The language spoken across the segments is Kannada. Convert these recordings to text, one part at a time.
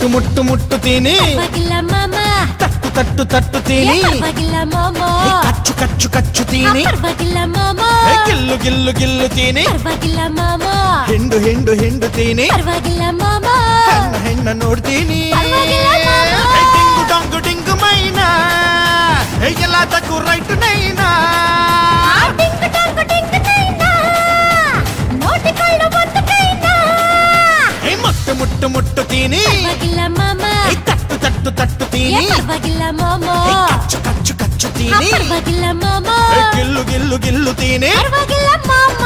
ಮುಟ್ಟು ಮುಟ್ಟು ಮುಟ್ಟುತ್ತೀನಿ ಪರವಾಗಿಲ್ಲ ಮಾಮ ತಟ್ಟು ತಟ್ಟು ಏ, ತಟ್ಟುತ್ತೀನಿ ಪರವಾಗಿಲ್ಲ ಮಾಮ ಏ, ಕಚ್ಚು ಕಚ್ಚು ಕಚ್ಚುತ್ತೀನಿ ಪರವಾಗಿಲ್ಲ ಮಾಮ ಏ, ಗಿಲ್ಲು ಗಿಲ್ಲು ಗಿಲ್ಲುತ್ತೀನಿ ಪರವಾಗಿಲ್ಲ ಮಾಮ ಹಿಂಡು ಹಿಂಡು ಹಿಂಡುತ್ತೀನಿ ಪರವಾಗಿಲ್ಲ ಮಾಮ ಹೆಣ್ಣ ಹೆಣ್ಣ ನೋಡ್ತೀನಿ ಪರವಾಗಿಲ್ಲ ಮಾಮ. ಏ, ಡಿಂಗು ಡಾಂಗು ಡಿಂಗು ಮೈನಾ ಏ, ಎಲ್ಲದಕ್ಕೂ ರೈಟ್ ನೈನಾ ಆ ಟಿಂಗ್ ಟಾಂಗ್ ಟಿಂಗ್ ನೈನಾ ನೋಟಿಕೊಳ್ಳು ಒಂದು ಕೈನಾ ಏ, ಮುಟ್ಟು ಮುಟ್ಟು ಮುಟ್ಟುತ್ತೀನಿ ಪರವಾಗಿಲ್ಲ ಮಾಮ ಏ, ತಟ್ಟು ತಟ್ಟು ಏ, ತಟ್ಟುತ್ತೀನಿ ಪರವಾಗಿಲ್ಲ ಮಾಮ ಏ, ಕಚ್ಚು ಕಚ್ಚು ಆ, ಕಚ್ಚುತ್ತೀನಿ ಪರವಾಗಿಲ್ಲ ಮಾಮ ಏ, ಗಿಲ್ಲು ಗಿಲ್ಲು ಗಿಲ್ಲುತ್ತೀನಿ ಪರವಾಗಿಲ್ಲ ಮಾಮ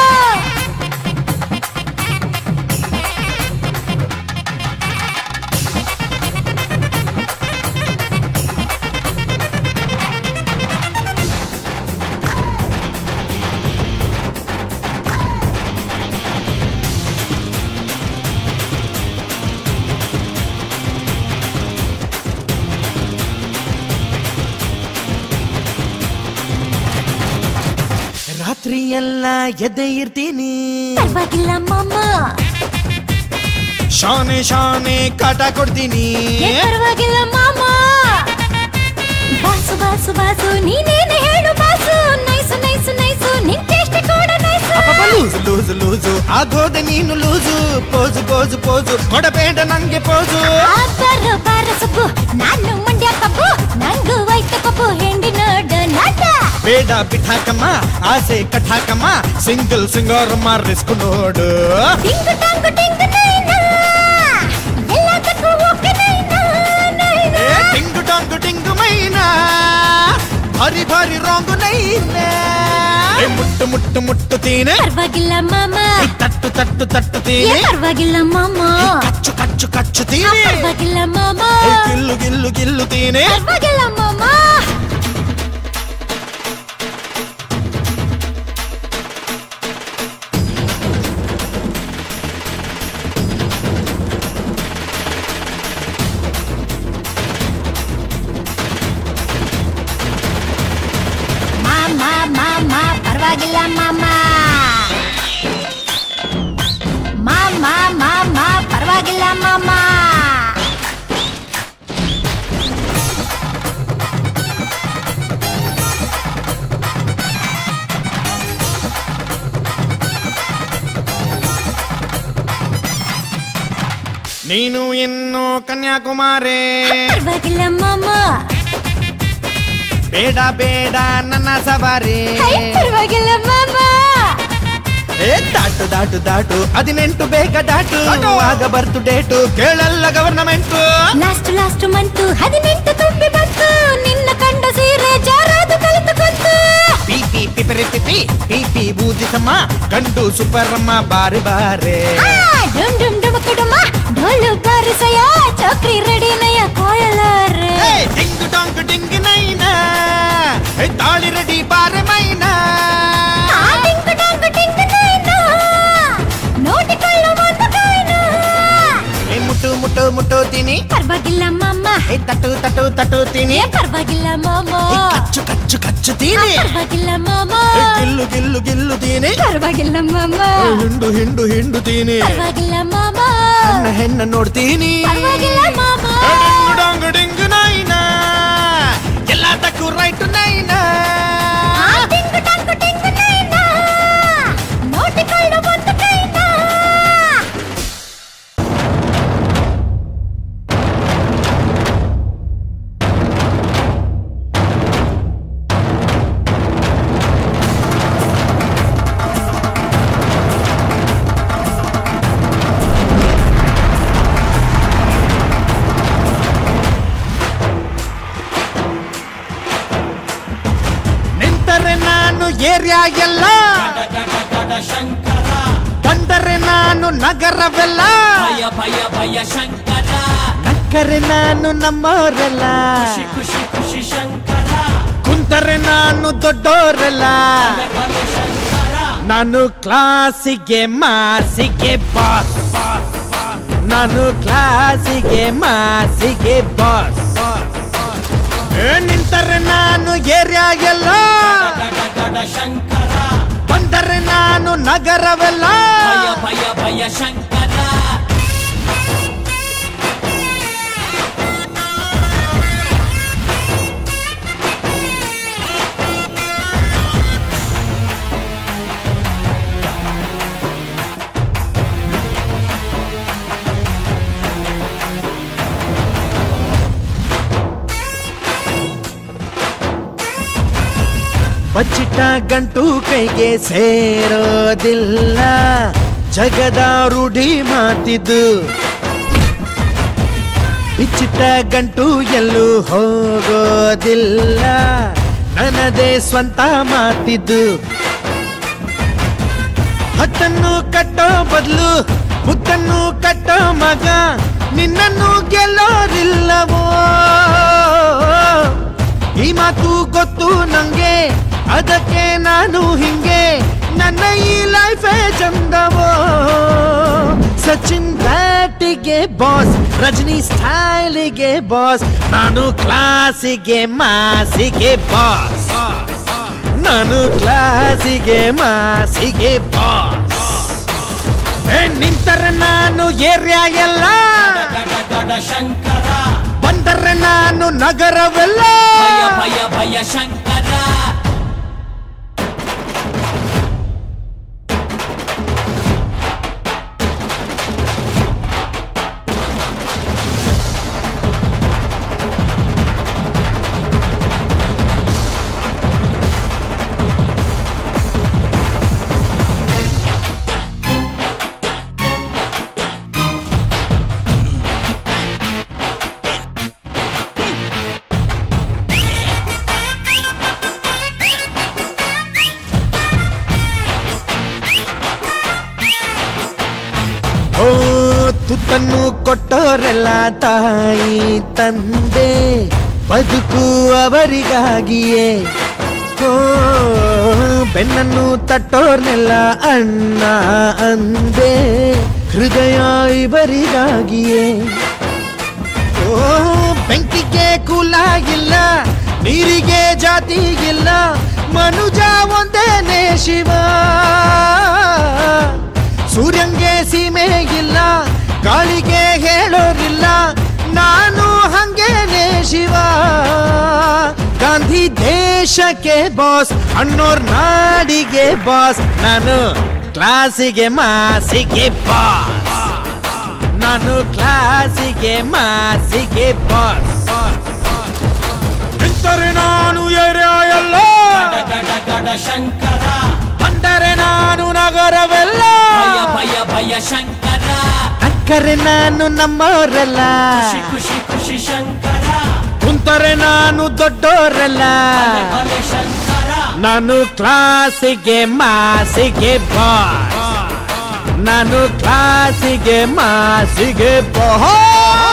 ರಾತ್ರಿ ಎಲ್ಲ ಎದೆ ಇರ್ತೀನಿ ಪರವಾಗಿಲ್ಲ ಮಾಮ ಶಾನೆ ಶಾನೆ ಕಾಟ ಕೊಡ್ತೀನಿ ಏ, ಪರವಾಗಿಲ್ಲ ಮಾಮ ಬಾಸು ಬಾಸು ಬಾಸು ನೀನೇನೆ ಹೇಳು ಬಾಸು ನೈಸು ನೈಸು ನೈಸು ನಿನ್ ಟೇಸ್ಟ್ ಕೂಡ ನೈಸು ಅಪ್ಪಪ್ಪ ಲೂಸು ಲೂಸು ಲೂಸು ಆಗೋದೆ ನೀನು ಲೂಸು ಪೋಸು ಪೋಸು ಪೋಸು ಕೊಡಬೇಡ ನಂಗೆ ಪೋಸು ಆ ಬರು ಬಾರ ಸೊಪ್ಪು ನಾನು ಮಂಡ್ಯ ಕಬ್ಬು ನಂಗೂ ವೈಟ್ ಕಬ್ಬು ಹೆಂಡಿ ನೋಡ ನಾಟ ಬೇಡ ಬಿಟ್ಟಾಕಮ್ಮ ಆಸೆ ಕಟ್ಟಾಕಮ್ಮ ಸಿಂಗಲ್ ಸಿಂಗರ್ ಮಾರಿಸ್ಕು ನೋಡು ಟಿಂಗ್ ಟಾಂಗ್ ಟಿಂಗ್ ನೈನಾ ಎಲ್ಲದಕ್ಕೂ ಓಕೆ ನೈನಾ ನೈನಾ ಏ ಟಿಂಗು ಟಾಂಗು ಟಿಂಗು ಮೈನಾ ಭಾರಿ ಭಾರಿ ರಾಂಗು ನೈನೆ ಏ, ಮುಟ್ಟು ಮುಟ್ಟು ಮುಟ್ಟುತ್ತೀನಿ ಪರವಾಗಿಲ್ಲ ಮಾಮ ಏ, ತಟ್ಟು ತಟ್ಟು ಏ ತಟ್ಟುತ್ತೀನಿ ಪರವಾಗಿಲ್ಲ ಮಾಮ ಏ, ಕಚ್ಚು ಕಚ್ಚು ಆ, ಕಚ್ಚುತ್ತೀನಿ ಪರವಾಗಿಲ್ಲ ಮಾಮ ಏ, ಗಿಲ್ಲು ಗಿಲ್ಲು ಗಿಲ್ಲುತ್ತೀನಿ ಪರವಾಗಿಲ್ಲ ಮಾಮ ಮಾಮ ಮಾಮ ಪರವಾಗಿಲ್ಲ ಮಾಮ ಮಾಮ ಮಾಮ ಪರವಾಗಿಲ್ಲ ಮಾಮ ನೀನು ಇನ್ನು ಕನ್ಯಾಕುಮಾರಿ ಪರವಾಗಿಲ್ಲ ಮಾಮ ಬೇಡ ಬೇಡ ನನ್ನ ಸವಾರಿ ಹೈ, ಪರವಾಗಿಲ್ಲ ಮಾಮ ಏ ದಾಟು ದಾಟು ದಾಟು ಹದಿನೆಂಟು ಬೇಗ ದಾಟು ಆಗ ಬರ್ತು ಡೇಟು ಕೇಳಲ್ಲ ಗವರ್ನಮೆಂಟು ಲಾಸ್ಟ್ ಲಾಸ್ಟ್ ಮಂತು ಹದಿನೆಂಟು ತುಂಬಿ ಬಂತು ನಿನ್ನ ಕಂಡ ಸೀರೆ ಜಾರಾದು ಕಲಿತು ಬಂತು ಪಿ ಪಿ ಪಿಪರಿ ಪಿಪಿ ಪಿ ಪಿ ಬೂದಿಸಮ್ಮ ಗಂಡು ಸುಪರಮ್ಮ ಬಾರಿ ಬಾರೆ ಆ, ಡುಮ್ ಡುಮ್ ಡುಮ್ ಕುಡುಮ ಡೋಲು ಬಾರಿಸಯ ಚಕ್ರಿ ರೆಡಿ ನಯ ಕೋಯಲಾರೆ ಏ ಡಿಂಗು ಡಾಂಗು ಡಿಂಗ್ ನೈನ ಏ ತಾಳಿ ರೆಡಿ ಬಾರೆ ಮೈನ ಆ ಟಿಂಗ್ ಟಾಂಗ್ ಟಿಂಗ್ ನೈನಾ ನೋಡಿಕೊಳ್ಳು ಒಂದು ಕೈನಾ ಏ ಮುಟ್ಟು ಮುಟ್ಟು ಮುಟ್ಟುತ್ತೀನಿ ಪರವಾಗಿಲ್ಲ ಮಾಮ ಏ ತಟ್ಟು ತಟ್ಟು ತಟ್ಟುತ್ತೀನಿ ಏ ಪರವಾಗಿಲ್ಲ ಮಾಮ ಏ ಕಚ್ಚು ಕಚ್ಚು ಆ, ಕಚ್ಚುತ್ತೀನಿ ಪರವಾಗಿಲ್ಲ ಮಾಮ ಏ ಗಿಲ್ಲು ಗಿಲ್ಲು ಗಿಲ್ಲುತ್ತೀನಿ ಪರವಾಗಿಲ್ಲ ಮಾಮ ಏ ಹಿಂಡು ಹಿಂಡು ಹಿಂಡುತ್ತೀನಿ ಪರವಾಗಿಲ್ಲ ಮಾಮ ಹೆಣ್ಣ ಹೆಣ್ಣ ನೋಡ್ತೀನಿ ಪರವಾಗಿಲ್ಲ ಮಾಮ ಏ ಡಿಂಗು ಡಾಂಗು ಡಿಂಗು ನೈನ ಎಲ್ಲದಕ್ಕೂ ರೈಟ್ ನೈನ ಆ ಟಿಂಗ್ ಟಾಂಗ್ ಟಿಂಗ್ ನೈನಾ ನೋಡಿಕೊಳ್ಳು ಒಂದು ಕೈನಾ ನಿಂತರೆ ನಾನು ಏರಿಯಾ ಎಲ್ಲ ಬಂದರೆ ನಾನು ನಗರವೆಲ್ಲ ಭಯ ಭಯ ಭಯ ಶಂಕರ ನಕ್ಕರೆ ನಾನು ನಮ್ಮವರೆಲ್ಲ ಖುಷಿ ಖುಷಿ ಖುಷಿ ಶಂಕರ ಕುಂತರೆ ನಾನು ದೊಡ್ಡೋರೆಲ್ಲ ಭಯ ಶಂಕರ ನಾನು ಕ್ಲಾಸಿಗೆ ಮಾಸಿಗೆ ಬಾಸ್ ನಾನು ಕ್ಲಾಸಿಗೆ ಮಾಸಿಗೆ ಬಾಸ್ ಏ, ನಿಂತರೆ ನಾನು ಏರಿಯಾ ಎಲ್ಲ ಗಡ ಗಡ ಶಂಕರ ಬಂದರೆ ನಾನು ನಗರವೆಲ್ಲ ಭಯ ಭಯ ಭಯ ಶಂಕರ ಬಚ್ಚಿಟ್ಟ ಗಂಟು ಕೈಗೆ ಸೇರೋದಿಲ್ಲ ಜಗದ ರೂಢಿ ಮಾತಿದ್ದು ಬಿಚ್ಚಿಟ್ಟ ಗಂಟು ಎಲ್ಲೂ ಹೋಗೋದಿಲ್ಲ ನನ್ನದೇ ಸ್ವಂತ ಮಾತಿದ್ದು ಹತ್ತನ್ನು ಕಟ್ಟೋ ಬದಲು ಮುತ್ತನ್ನು ಕಟ್ಟೋ ಮಗ ನಿನ್ನನ್ನು ಗೆಲ್ಲೋರಿಲ್ಲವೋ ಈ ಮಾತು ಗೊತ್ತು ನಂಗೆ ಅದಕ್ಕೆ ನಾನು ಹಿಂಗೆ ನನ್ನ ಈ ಲೈಫೇ ಚಂದವೋ ಸಚಿನ್ ಬ್ಯಾಟಿಗೆ ಬಾಸ್ ರಜನಿ ಸ್ಟೈಲಿಗೆ ಬಾಸ್ ನಾನು ಕ್ಲಾಸಿಗೆ ಮಾಸಿಗೆ ಬಾಸ್ ನಾನು ಕ್ಲಾಸಿಗೆ ಮಾಸಿಗೆ ಬಾಸ್ ಏ, ನಿಂತರೆ ನಾನು ಏರಿಯಾ ಎಲ್ಲ ಗಡ ಗಡ ಶಂಕರ ಬಂದರೆ ನಾನು ನಗರವೆಲ್ಲ ಭಯ ಭಯ ಭಯ ಶಂಕರ ಓ ತುತ್ತನ್ನು ಕೊಟ್ಟೋರೆಲ್ಲ ತಾಯಿ ತಂದೆ ಬದುಕು ಅವರಿಗಾಗಿಯೇ ಓ ಬೆನ್ನನ್ನು ತಟ್ಟೋರ್ನೆಲ್ಲ ಅಣ್ಣ ಅಂದೆ ಹೃದಯ ಇವರಿಗಾಗಿಯೇ ಓ ಬೆಂಕಿಗೆ ಕುಲ ಇಲ್ಲ ನೀರಿಗೆ ಜಾತಿ ಇಲ್ಲ ಮನುಜ ಒಂದೇನೆ ಶಿವ ಸೂರ್ಯಂಗೆ ಸೀಮೆ ಇಲ್ಲ ಗಾಳಿಗೆ ಹೇಳೋರಿಲ್ಲ ನಾನು ಹಂಗೇನೆ ಶಿವ ಗಾಂಧಿ ದೇಶಕ್ಕೆ ಬಾಸ್ ಅಣ್ಣೋರ್ ನಾಡಿಗೆ ಬಾಸ್ ನಾನು ಕ್ಲಾಸಿಗೆ ಮಾಸಿಗೆ ಬಾಸ್ ನಾನು ಕ್ಲಾಸಿಗೆ ಮಾಸಿಗೆ ಬಾಸ್ ನಿಂತರೆ ನಾನು ಏರಿಯಾ ಎಲ್ಲ ಗಡ ಗಡ ಗಡ ಶಂಕರ ಅಂದರೆ ನಾನು ನಗರವೆಲ್ಲ ಭಯ ಭಯ ಭಯ ಶಂಕರ ಅಕ್ಕರೆ ನಾನು ನಮ್ಮವರೆಲ್ಲ ಖುಷಿ ಖುಷಿ ಖುಷಿ ಶಂಕರ ಕುಂತರೆ ನಾನು ದೊಡ್ಡೋರೆಲ್ಲ ಭಲೆ ಶಂಕರ ನಾನು ಕ್ಲಾಸಿಗೆ ಮಾಸಿಗೆ ಬಾಸ್ ನಾನು ಕ್ಲಾಸಿಗೆ ಮಾಸಿಗೆ ಬಾಸ್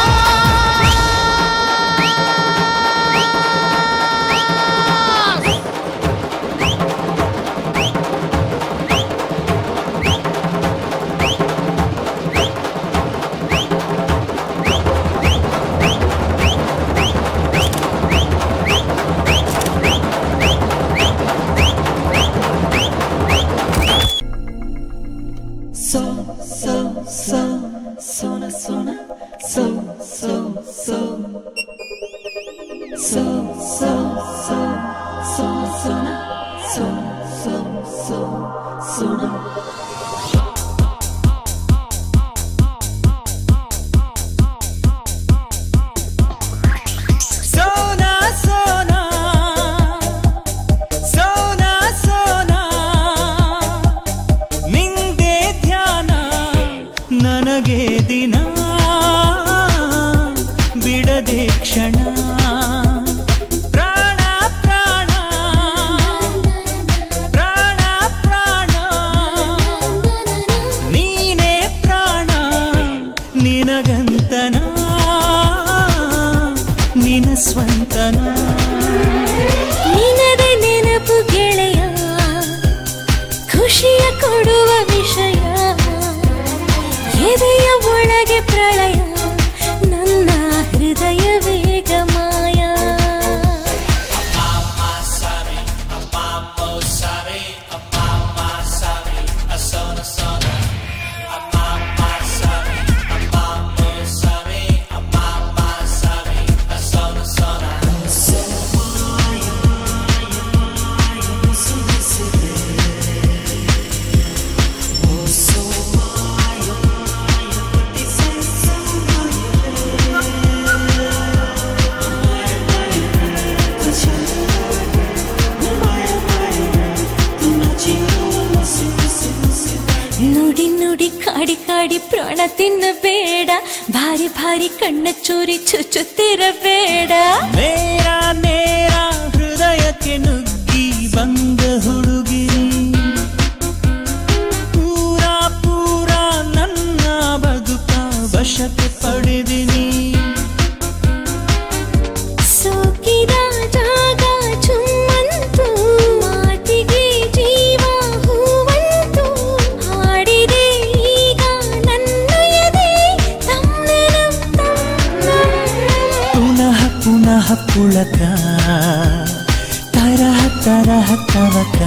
ಸೋನಾ ಸೋನಾ ಸೋನಾ ಸೋನಾ ನಿಂದೆ ಧ್ಯಾನ ನನಗೆ ದಿನ ಬಿಡದೆ ಕ್ಷಣ ಪ್ರಾಣ ಪ್ರಾಣ ಪ್ರಾಣ ಪ್ರಾಣ ನೀನೇ ಪ್ರಾಣ ನಿನಗಂತನ ನಿನ ಸ್ವಂತನ ನಿನದೆ ನೆನಪು ಗೆಳೆಯ ಖುಷಿಯ ಕೊಡುವ ವಿಷಯ ಎದೆಯ ಒಳಗೆ ಪ್ರಳಯ ನನ್ನ ಹೃದಯ ವೇಗ ಮಾಯ ಸೋನಾ ಮಾಡಿ ಪ್ರಾಣ ತಿನ್ನಬೇಡ ಭಾರಿ ಭಾರಿ ಕಣ್ಣ ಚೂರಿ ಚುಚ್ಚುತ್ತಿರಬೇಡ ನೇರ ನೇರ ಹೃದಯಕ್ಕೆ ನುಗ್ಗಿ ಬಂದ ಹುಡುಗಿ ಪೂರ ಪೂರ ನನ್ನ ಬದುಕ ವಶಕ್ಕೆ ಪಡೆದಿನಿ ಸೋಕಿದ ಜಾಗ ಚುಮ್ಮಂತು ಮಾತಿಗೆ ಜೀವ ಹೂವಂತು ಹಾಡಿದೆ ಈಗ ನನ್ನ ಎದೆ ತಮ್ಮನಂ ಪುನಃ ಪುನಃ ಪುಳಕ ತರಹ ತರಹ ತವಕ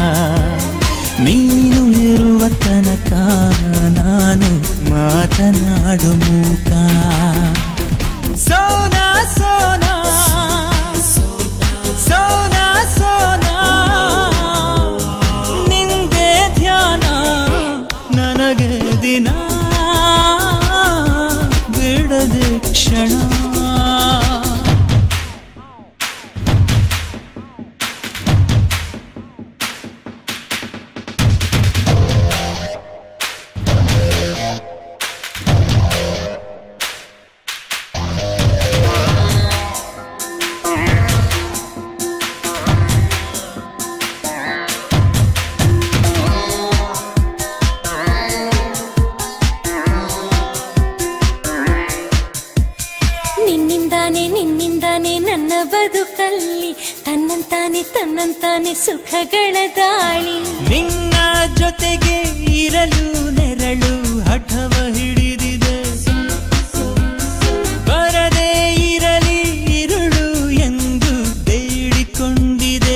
ನೀನು ಇರುವ ತನಕ ನಾನು ಮಾತನಾಡು ಮೂಕ ಸೋನಾ ಸೋನಾ ಸೋನಾ ಸೋನಾ ನಿಂದೆ ಧ್ಯಾನ ನನಗೆ ದಿನ ಬಿಡದೆ ಕ್ಷಣ ನಿನ್ನಿಂದಾನೆ ನಿನ್ನಿಂದಾನೆ ನನ್ನ ಬದುಕಲ್ಲಿ ತನ್ನಂತಾನೆ ತನ್ನಂತಾನೆ ಸುಖಗಳ ದಾಳಿ ನಿನ್ನ ಜೊತೆಗೆ ಇರಲು ನೆರಳು ಹಠವ ಹಿಡಿದಿದೆ ಬರದೇ ಇರಲಿ ಇರುಳು ಎಂದು ಬೇಡಿಕೊಂಡಿದೆ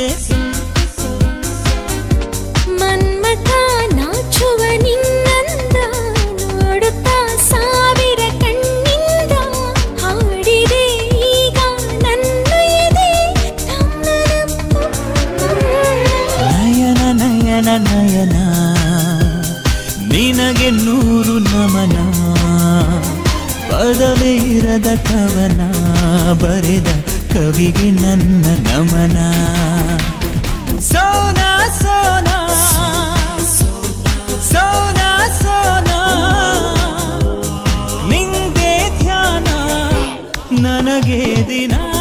ಮನ್ಮಥ ನಾಚುವ ನಿನ್ನಂದ ನೋಡುತ್ತಾ ಸಾವಿರ ಕಣ್ಣಿಂದ ಹಾಡಿದೆ ಈಗ ನನ್ನ ಎದೆ ತಮ್ಮನಂ ನಯನ ನಯನ ನಯನ ನಿನಗೆ ನೂರು ನಮನ ಪದವೇ ಇರದ ಕವನ ಬರೆದ ಕವಿಗೆ ನನ್ನ ನಮನ ಸೋನಾ ಸೋನಾ ಸೋನಾ ಸೋನಾ ನಿಂಗೆ ಧ್ಯಾನ ನನಗೆ ದಿನ